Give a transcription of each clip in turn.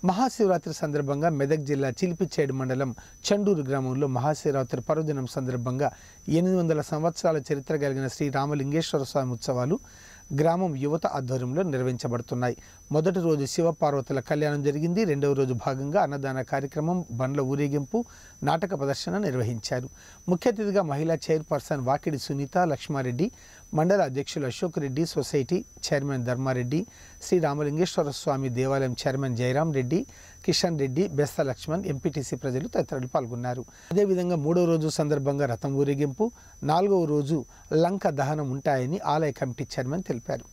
మహాశివరాత్రి సందర్భంగా మెదక్ జిల్లా చిలిపిచేడు మండలం చండూరు గ్రామంలో మహాశివరాత్రి పర్వదినం సందర్భంగా ఎనిమిది వందల సంవత్సరాల చరిత్ర కలిగిన శ్రీ రామలింగేశ్వర స్వామి ఉత్సవాలు గ్రామం యువత ఆధ్వర్యంలో నిర్వహించబడుతున్నాయి మొదటి రోజు శివపార్వతుల కళ్యాణం జరిగింది రెండవ రోజు భాగంగా అన్నదాన కార్యక్రమం బండ్ల ఊరేగింపు నాటక ప్రదర్శన నిర్వహించారు ముఖ్య అతిథిగా మహిళా చైర్పర్సన్ వాకిడి సునీత లక్ష్మారెడ్డి మండల అధ్యక్షులు అశోక్ రెడ్డి సొసైటీ చైర్మన్ ధర్మారెడ్డి శ్రీ రామలింగేశ్వర స్వామి దేవాలయం చైర్మన్ జయరాం రెడ్డి కిషన్ రెడ్డి బెస్త లక్ష్మణ్ ఎంపీటీసీ ప్రజలు తదితరులు పాల్గొన్నారు అదేవిధంగా మూడవ రోజు సందర్భంగా రథం ఊరేగింపు నాలుగవ రోజు లంక దహనం ఉంటాయని ఆలయ కమిటీ చైర్మన్ తెలిపారు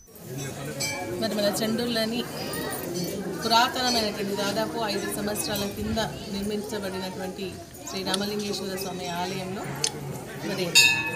మరి మన చెండూరులోని పురాతనమైనటువంటి దాదాపు ఐదు సంవత్సరాల కింద నిర్మించబడినటువంటి శ్రీ రామలింగేశ్వర స్వామి ఆలయంలో మరి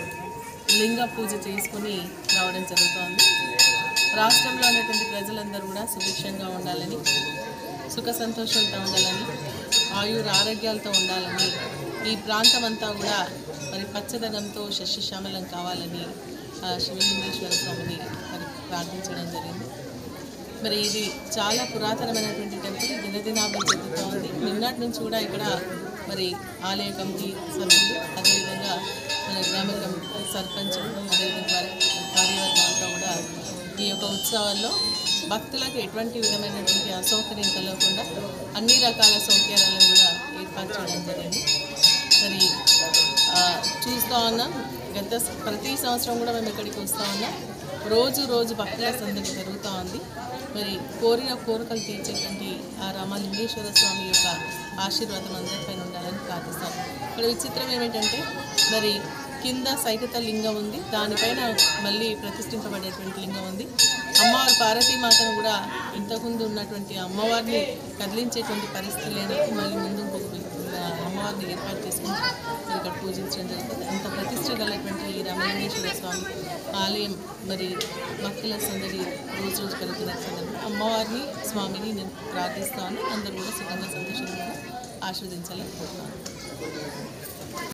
లింగ పూజ చేసుకుని రావడం జరుగుతోంది రాష్ట్రంలో ఉన్నటువంటి ప్రజలందరూ కూడా సుభిక్షంగా ఉండాలని సుఖ సంతోషంతో ఉండాలని ఆయుర ఆరోగ్యాలతో ఉండాలని ఈ ప్రాంతం అంతా కూడా మరి పచ్చదనంతో శస్యశ్యామలం కావాలని ఆ శివలింగేశ్వర స్వామిని మరి ప్రార్థించడం జరిగింది మరి ఇది చాలా పురాతనమైనటువంటి టెంపుల్ దినదినాభివృద్ధి చెందుతూ ఉంది నిన్నటి నుంచి కూడా ఇక్కడ మరి ఆలయ కమిటీ సభ్యులు అదేవిధంగా మన గ్రామ కమిటీ సర్పంచ్ అదేవిధంగా వారి కార్యవర్గం అంతా కూడా ఈ యొక్క ఉత్సవాల్లో భక్తులకు ఎటువంటి విధమైనటువంటి అసౌకర్యం కలగకుండా అన్ని రకాల సౌకర్యాలను కూడా ఏర్పాటు చేయడం జరిగింది మరి ఆ, చూస్తూ ఉన్నాం గత స- ప్రతి సంవత్సరం కూడా మేము ఇక్కడికి వస్తూ ఉన్నాం రోజు రోజు భక్తుల సందడి పెరుగుతూ ఉంది మరి కోరిన కోరికలు తీర్చేటువంటి ఆ రామలింగేశ్వర స్వామి యొక్క ఆశీర్వాదం అందరిపైన ఉండాలని ప్రార్థిస్తాం ఇక్కడ విచిత్రం ఏమిటంటే మరి కింద సైకత లింగం ఉంది దానిపైన మళ్ళీ ప్రతిష్ఠింపబడేటువంటి లింగం ఉంది అమ్మవారి పార్వతీమాతను కూడా ఇంతకుముందు ఉన్నటువంటి అమ్మవారిని కదిలించేటువంటి పరిస్థితి లేనప్పుడు మళ్ళీ ముందు ఇంకొక ఆ, అమ్మవారిని ఏర్పాటు చేసుకుని మరి ఇక్కడ పూజించడం జరుగుతుంది అంత ప్రతిష్ట గలటువంటి ఈ రామలింగేశ్వర స్వామి ఆలయం మరి భక్తుల సందడి రోజు రోజు పెరుగుతున్న సందర్భంలో అమ్మవారిని స్వామిని నేను ప్రార్థిస్తాను అందరూ కూడా సుఖంగా సంతోషంగా ఆస్వాదించాలని కోరుతున్నాను